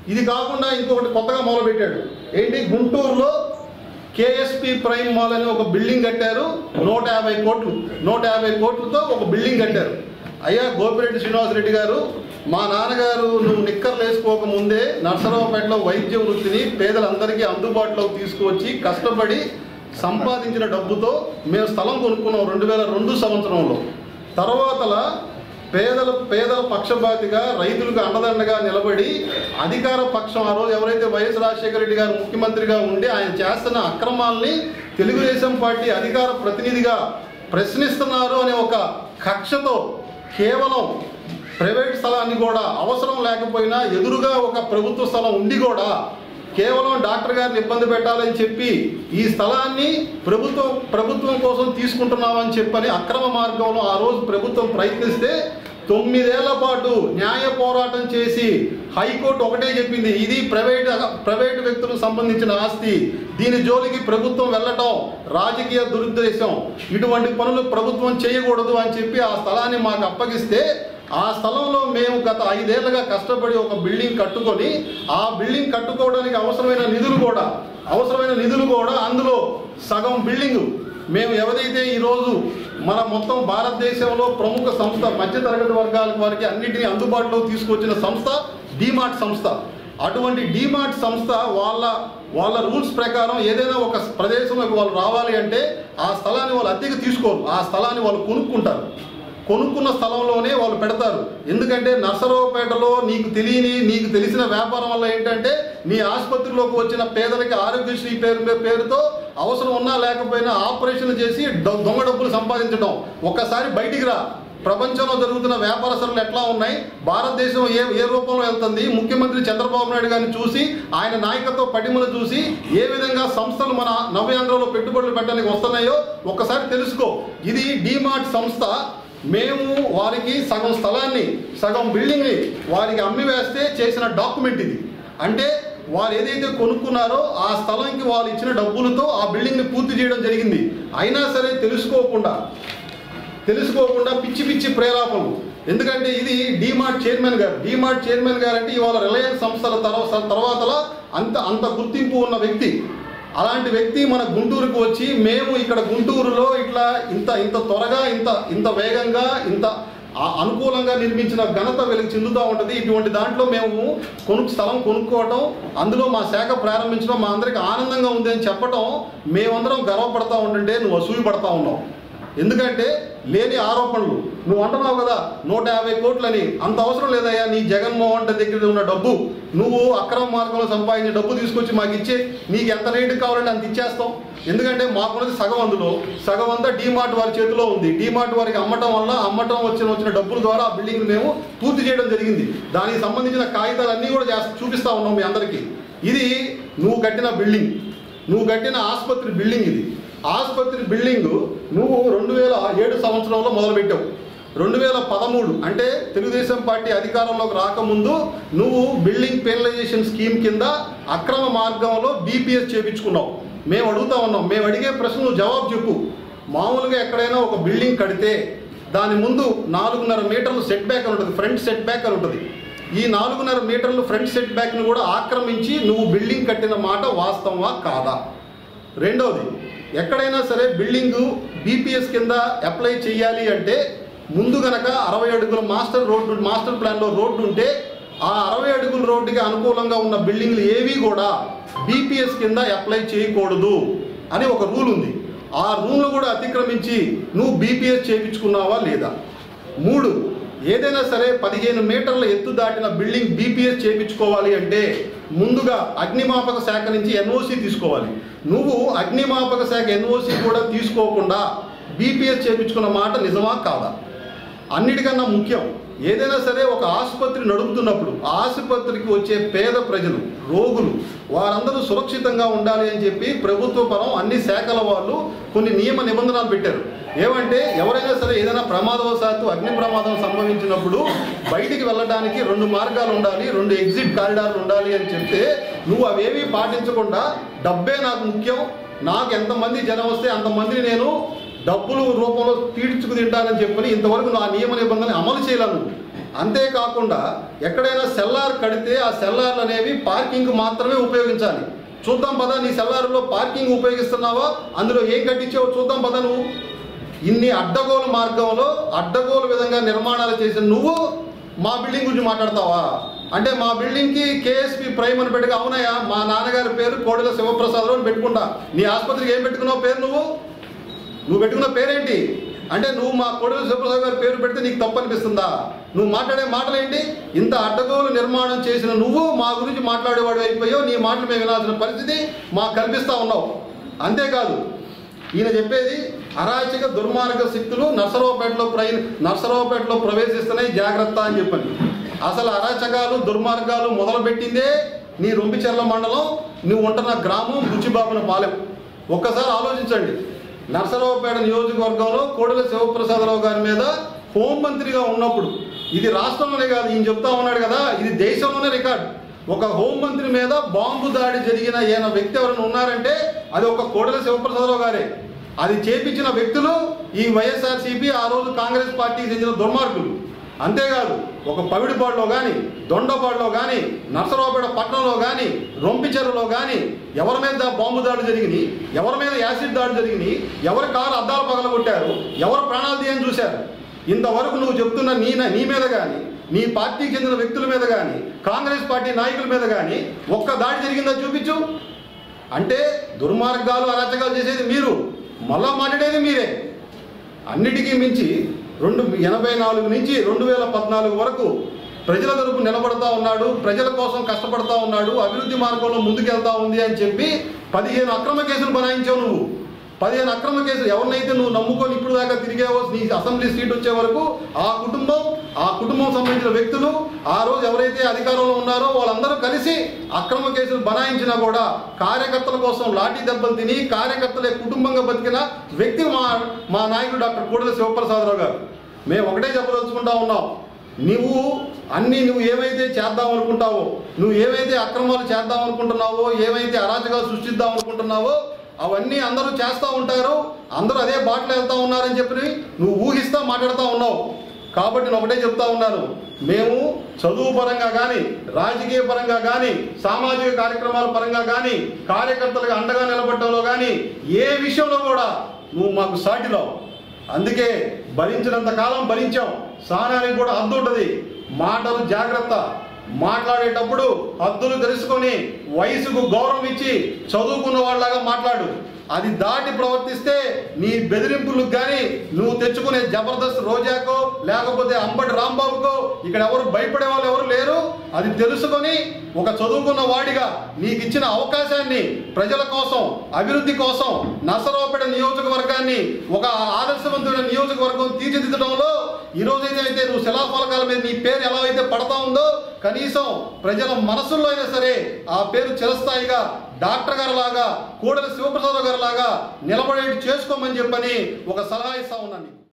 ఇది కాకుండా ఇంకొకటి కొత్తగా మొదలుపెట్టాడు ఏంటి గుంటూరులో కేఎస్పి ప్రైమ్ మాల్ అని ఒక బిల్డింగ్ కట్టారు నూట యాభై కోట్లు నూట యాభై కోట్లతో ఒక బిల్డింగ్ కట్టారు అయ్యా గోపిరెడ్డి శ్రీనివాసరెడ్డి గారు మా నాన్నగారు నువ్వు నిక్కర్లు వేసుకోక ముందే నర్సరావుపేటలో వైద్య వృత్తిని పేదలందరికీ అందుబాటులోకి తీసుకువచ్చి కష్టపడి సంపాదించిన డబ్బుతో మేము స్థలం కొనుక్కున్నాం రెండు వేల రెండు సంవత్సరంలో తర్వాతలా పేదల పేదల పక్షపాతిగా రైతులకు అండదండగా నిలబడి అధికార పక్షం ఆ రోజు ఎవరైతే వైఎస్ రాజశేఖర రెడ్డి గారు ముఖ్యమంత్రిగా ఉండి ఆయన చేస్తున్న అక్రమాల్ని తెలుగుదేశం పార్టీ అధికార ప్రతినిధిగా ప్రశ్నిస్తున్నారు అనే ఒక కక్షతో కేవలం ప్రైవేట్ స్థలాన్ని కూడా అవసరం లేకపోయినా ఎదురుగా ఒక ప్రభుత్వ స్థలం ఉండి కూడా కేవలం డాక్టర్ గారిని ఇబ్బంది పెట్టాలని చెప్పి ఈ స్థలాన్ని ప్రభుత్వం ప్రభుత్వం కోసం తీసుకుంటున్నామని చెప్పని అక్రమ మార్గంలో ఆ రోజు ప్రభుత్వం ప్రయత్నిస్తే తొమ్మిదేళ్ల పాటు న్యాయ పోరాటం చేసి హైకోర్టు ఒకటే చెప్పింది ఇది ప్రైవేట్ ప్రైవేట్ వ్యక్తులకు సంబంధించిన ఆస్తి దీని జోలికి ప్రభుత్వం వెళ్ళటం రాజకీయ దురుద్దేశం ఇటువంటి పనులు ప్రభుత్వం చేయకూడదు అని చెప్పి ఆ స్థలాన్ని మాకు అప్పగిస్తే ఆ స్థలంలో మేము గత ఐదేళ్లుగా కష్టపడి ఒక బిల్డింగ్ కట్టుకొని ఆ బిల్డింగ్ కట్టుకోవడానికి అవసరమైన నిధులు కూడా అవసరమైన నిధులు కూడా అందులో సగం బిల్డింగ్ మేము ఎవరైతే ఈరోజు మన మొత్తం భారతదేశంలో ప్రముఖ సంస్థ మధ్యతరగతి వర్గాల వారికి అన్నిటినీ అందుబాటులో తీసుకొచ్చిన సంస్థ డీమార్ట్ సంస్థ అటువంటి డీమార్ట్ సంస్థ వాళ్ళ వాళ్ళ రూల్స్ ప్రకారం ఏదైనా ఒక ప్రదేశంలోకి వాళ్ళు రావాలి అంటే ఆ స్థలాన్ని వాళ్ళు అద్దెకి తీసుకోరు ఆ స్థలాన్ని వాళ్ళు కొనుక్కుంటారు కొనుక్కున్న స్థలంలోనే వాళ్ళు పెడతారు ఎందుకంటే నర్సరావుపేటలో నీకు తెలియని నీకు తెలిసిన వ్యాపారం వల్ల ఏంటంటే నీ ఆసుపత్రిలోకి వచ్చిన పేదలకి ఆరోగ్యశ్రీ పేరు పేరుతో అవసరం ఉన్నా లేకపోయినా ఆపరేషన్లు చేసి ద- దొంగ డబ్బులు సంపాదించడం ఒక్కసారి బయటికి రా ప్రపంచంలో జరుగుతున్న వ్యాపారస్తులు ఎట్లా ఉన్నాయి భారతదేశం ఏ ఏ రూపంలో వెళ్తుంది ముఖ్యమంత్రి చంద్రబాబు నాయుడు గారిని చూసి ఆయన నాయకత్వ పటిమను చూసి ఏ విధంగా సంస్థలు మన నవ్యాంధ్రలో పెట్టుబడులు పెట్టడానికి వస్తున్నాయో ఒక్కసారి తెలుసుకో ఇది డీమార్ట్ సంస్థ మేము వారికి సగం స్థలాన్ని సగం బిల్డింగ్ని వారికి అమ్మి వేస్తే చేసిన డాక్యుమెంట్ ఇది అంటే వారు ఏదైతే కొనుక్కున్నారో ఆ స్థలంకి వాళ్ళు ఇచ్చిన డబ్బులతో ఆ బిల్డింగ్ని పూర్తి చేయడం జరిగింది అయినా సరే తెలుసుకోకుండా తెలుసుకోకుండా పిచ్చి పిచ్చి ప్రేలాపనలు ఎందుకంటే ఇది డీమార్ట్ చైర్మన్ గారు డీమార్ట్ చైర్మన్ గారు అంటే ఇవాళ రిలయన్స్ సంస్థల తర్వాత తర్వాతలా అంత అంత గుర్తింపు ఉన్న వ్యక్తి అలాంటి వ్యక్తి మన గుంటూరుకు వచ్చి మేము ఇక్కడ గుంటూరులో ఇట్లా ఇంత ఇంత త్వరగా ఇంత ఇంత వేగంగా ఇంత ఆ- అనుకూలంగా నిర్మించిన ఘనత వీళ్ళకి చెందుతూ ఉంటుంది ఇటువంటి దాంట్లో మేము కొను స్థలం కొనుక్కోవటం అందులో మా శాఖ ప్రారంభించడం మా అందరికి ఆనందంగా ఉంది అని చెప్పటం మేమందరం గర్వపడతా ఉంటుంటే నువ్వు అసూయ పడతా ఉన్నావు ఎందుకంటే లేని ఆరోపణలు నువ్వు అంటున్నావు కదా నూట యాభై కోట్లని అంత అవసరం లేదయ్యా నీ జగన్మోహన్ రెడ్డి దగ్గర ఉన్న డబ్బు నువ్వు అక్రమ మార్గంలో సంపాదించిన డబ్బు తీసుకొచ్చి మాకు ఇచ్చే నీకు ఎంత రేటు కావాలంటే అంత ఇచ్చేస్తాం ఎందుకంటే మాకున్నది సగం అందులో సగం అంతా డీమార్ట్ వారి చేతిలో ఉంది డీమార్ట్ వారికి అమ్మటం వల్ల అమ్మటం వచ్చిన వచ్చిన డబ్బుల ద్వారా ఆ బిల్డింగ్ మేము పూర్తి చేయడం జరిగింది దానికి సంబంధించిన కాగితాలు అన్నీ కూడా చేస్తా చూపిస్తా ఉన్నాం మీ అందరికీ ఇది నువ్వు కట్టిన బిల్డింగ్ నువ్వు కట్టిన ఆసుపత్రి బిల్డింగ్ ఇది ఆసుపత్రి బిల్డింగ్ నువ్వు రెండు వేల ఏడు సంవత్సరంలో మొదలుపెట్టావు రెండు వేల పదమూడు అంటే తెలుగుదేశం పార్టీ అధికారంలోకి రాకముందు నువ్వు బిల్డింగ్ పెనలైజేషన్ స్కీమ్ కింద అక్రమ మార్గంలో బీపీఎస్ చేపించుకున్నావు మేము అడుగుతా ఉన్నాం మేము అడిగే ప్రశ్న నువ్వు జవాబు చెప్పు మామూలుగా ఎక్కడైనా ఒక బిల్డింగ్ కడితే దాని ముందు నాలుగున్నర మీటర్లు సెట్ బ్యాక్ అని ఉంటుంది ఫ్రంట్ సెట్ బ్యాక్ అని ఉంటుంది ఈ నాలుగున్నర మీటర్లు ఫ్రంట్ సెట్ బ్యాక్ను కూడా ఆక్రమించి నువ్వు బిల్డింగ్ కట్టిన మాట వాస్తవమా కాదా రెండవది ఎక్కడైనా సరే బిల్డింగు బీపీఎస్ కింద అప్లై చేయాలి అంటే ముందు గనక అరవై అడుగుల మాస్టర్ రోడ్డు మాస్టర్ ప్లాన్లో రోడ్డు ఉంటే ఆ అరవై అడుగుల రోడ్డుకి అనుకూలంగా ఉన్న బిల్డింగ్లు ఏవి కూడా బీపీఎస్ కింద అప్లై చేయకూడదు అని ఒక రూల్ ఉంది ఆ రూల్ను కూడా అతిక్రమించి నువ్వు బీపీఎస్ చేయించుకున్నావా లేదా మూడు ఏదైనా సరే పదిహేను మీటర్ల ఎత్తు దాటిన బిల్డింగ్ బీపీఎస్ చేయించుకోవాలి అంటే ముందుగా అగ్నిమాపక శాఖ నుంచి ఎన్ఓసి తీసుకోవాలి నువ్వు అగ్నిమాపక శాఖ ఎన్ఓసి కూడా తీసుకోకుండా బీపీఎస్ చేయించుకున్న మాట నిజమా కాదా అన్నిటికన్నా ముఖ్యం ఏదైనా సరే ఒక ఆసుపత్రి నడుపుతున్నప్పుడు ఆ ఆసుపత్రికి వచ్చే పేద ప్రజలు రోగులు వారందరూ సురక్షితంగా ఉండాలి అని చెప్పి ప్రభుత్వ పరం అన్ని శాఖల వాళ్ళు కొన్ని నియమ నిబంధనలు పెట్టారు ఏమంటే ఎవరైనా సరే ఏదైనా ప్రమాదవశాత్తు అగ్ని ప్రమాదం సంభవించినప్పుడు బయటికి వెళ్ళడానికి రెండు మార్గాలు ఉండాలి రెండు ఎగ్జిట్ కారిడార్లు ఉండాలి అని చెప్తే నువ్వు అవేమీ పాటించకుండా డబ్బే నాకు ముఖ్యం నాకు ఎంతమంది జనం వస్తే అంతమందిని నేను డబ్బులు రూపంలో తీర్చుకు తింటానని చెప్పని ఇంతవరకు నా నియమ నిబంధనలు అమలు చేయలేను అంతేకాకుండా ఎక్కడైనా సెల్లార్ కడితే ఆ సెల్లార్లు అనేవి పార్కింగ్ మాత్రమే ఉపయోగించాలి చూద్దాం పదా నీ సెల్లార్లో పార్కింగ్ ఉపయోగిస్తున్నావా అందులో ఏం కట్టించావో చూద్దాం పదా నువ్వు ఇన్ని అడ్డగోలు మార్గంలో అడ్డగోలు విధంగా నిర్మాణాలు చేసిన నువ్వు మా బిల్డింగ్ గురించి మాట్లాడతావా అంటే మా బిల్డింగ్కి కేఎస్పి ప్రైమ్ అని పెట్టుగా అవునయ్యా మా నాన్నగారి పేరు కోడెల శివప్రసాదరావు అని పెట్టుకుంటా నీ ఆసుపత్రికి ఏం పెట్టుకున్నావు పేరు నువ్వు నువ్వు పెట్టుకున్న పేరేంటి అంటే నువ్వు మా కొడుకు శివప్రసాద్ గారి పేరు పెడితే నీకు తప్పు అనిపిస్తుందా నువ్వు మాట్లాడే మాటలేంటి ఇంత అడ్డగోలు నిర్మాణం చేసిన నువ్వు మా గురించి మాట్లాడేవాడు అయిపోయావు నీ మాటలు మేము వినాల్సిన పరిస్థితి మాకు కల్పిస్తా ఉన్నావు అంతేకాదు ఈయన చెప్పేది అరాచక దుర్మార్గ శక్తులు నర్సరావుపేటలో ప్రై నర్సరావుపేటలో ప్రవేశిస్తున్నాయి జాగ్రత్త అని చెప్పని అసలు అరాచకాలు దుర్మార్గాలు మొదలుపెట్టిందే నీ రొంపిచెర్ల మండలం నువ్వు ఉంటున్న గ్రామం బుచ్చిబాబున పాలెం ఒక్కసారి ఆలోచించండి నర్సరావుపేట నియోజకవర్గంలో కోడెల శివప్రసాదరావు గారి మీద హోంమంత్రిగా ఉన్నప్పుడు ఇది రాష్ట్రంలోనే కాదు ఈయన చెప్తా ఉన్నాడు కదా ఇది దేశంలోనే రికార్డ్ ఒక హోంమంత్రి మీద బాంబు దాడి జరిగిన ఈయన వ్యక్తి ఎవరైనా ఉన్నారంటే అది ఒక కోడెల శివప్రసాదరావు గారే అది చేపించిన వ్యక్తులు ఈ వైఎస్ఆర్సీపీ ఆ రోజు కాంగ్రెస్ పార్టీకి చెందిన దుర్మార్గులు అంతేకాదు ఒక పవిడిపాడులో కానీ దొండపాడులో కానీ నర్సరావుపేట పట్టణంలో కానీ రొంపిచెరులో కానీ ఎవరి మీద బాంబు దాడులు జరిగినాయి ఎవరి మీద యాసిడ్ దాడులు జరిగినాయి ఎవరి కారు అద్దాలు పగలగొట్టారు ఎవరు ప్రాణాలు తీయని చూశారు ఇంతవరకు నువ్వు చెప్తున్న నీ నీ మీద కానీ నీ పార్టీకి చెందిన వ్యక్తుల మీద కానీ కాంగ్రెస్ పార్టీ నాయకుల మీద కానీ ఒక్క దాడి జరిగిందో చూపించు అంటే దుర్మార్గాలు అరాచకాలు చేసేది మీరు మళ్ళా మాట్లాడేది మీరే అన్నిటికీ మించి రెండు ఎనభై నాలుగు నుంచి రెండు వేల పద్నాలుగు వరకు ప్రజల తరపు నిలబడతా ఉన్నాడు ప్రజల కోసం కష్టపడతా ఉన్నాడు అభివృద్ధి మార్గంలో ముందుకెళ్తా ఉంది అని చెప్పి పదిహేను అక్రమ కేసులు బనాయించావు నువ్వు పదిహేను అక్రమ కేసులు ఎవరినైతే నువ్వు నమ్ముకొని ఇప్పుడు దాకా తిరిగావో నీ అసెంబ్లీ సీట్ వచ్చే వరకు ఆ కుటుంబం ఆ కుటుంబం సంబంధించిన వ్యక్తులు ఆ రోజు ఎవరైతే అధికారంలో ఉన్నారో వాళ్ళందరూ కలిసి అక్రమ కేసులు బనాయించినా కూడా కార్యకర్తల కోసం లాఠీ దెబ్బలు తిని కార్యకర్తలే కుటుంబంగా బతికిన వ్యక్తి మా మా నాయకుడు డాక్టర్ కోడెల శివప్రసాదరావు గారు మేము ఒకటే చెప్పదలుచుకుంటా ఉన్నాం నువ్వు అన్ని నువ్వు ఏమైతే చేద్దాం అనుకుంటావో నువ్వు ఏమైతే అక్రమాలు చేద్దాం అనుకుంటున్నావో ఏమైతే అరాచకాలు సృష్టిద్దాం అనుకుంటున్నావో అవన్నీ అందరూ చేస్తూ ఉంటారు అందరూ అదే బాటలో వెళ్తా ఉన్నారని చెప్పి నువ్వు ఊహిస్తా మాట్లాడుతూ ఉన్నావు కాబట్టి నేను ఒకటే చెప్తా ఉన్నాను మేము చదువు పరంగా కానీ రాజకీయ పరంగా కానీ సామాజిక కార్యక్రమాల పరంగా కానీ కార్యకర్తలకు అండగా నిలబడటంలో కానీ ఏ విషయంలో కూడా నువ్వు మాకు సాటిలో అందుకే భరించినంత కాలం భరించాం సహనానికి కూడా హద్దు ఉంటుంది మాటలు జాగ్రత్త మాట్లాడేటప్పుడు హద్దులు తెలుసుకొని వయసుకు గౌరవం ఇచ్చి చదువుకున్న వాళ్ళలాగా మాట్లాడు అది దాటి ప్రవర్తిస్తే నీ బెదిరింపులకు కానీ నువ్వు తెచ్చుకునే జబర్దస్త్ రోజాకో లేకపోతే అంబటి రాంబాబుకో ఇక్కడ ఎవరు భయపడే వాళ్ళు ఎవరు లేరు అది తెలుసుకొని ఒక చదువుకున్న వాడిగా నీకు ఇచ్చిన అవకాశాన్ని ప్రజల కోసం అభివృద్ధి కోసం నసరావుపేట నియోజకవర్గాన్ని ఒక ఆదర్శవంతమైన నియోజకవర్గం తీర్చిదిద్దడంలో ఈ రోజైతే అయితే నువ్వు శిలాఫలకాల మీద నీ పేరు ఎలా అయితే పడతా ఉందో కనీసం ప్రజల మనసుల్లో అయినా సరే ఆ పేరు చిరస్థాయిగా డాక్టర్ గారు లాగా కూడలి శివప్రసాద్ గారు లాగా నిలబడేటి చేసుకోమని చెప్పని ఒక సలహా ఇస్తా ఉన్నాను నీకు.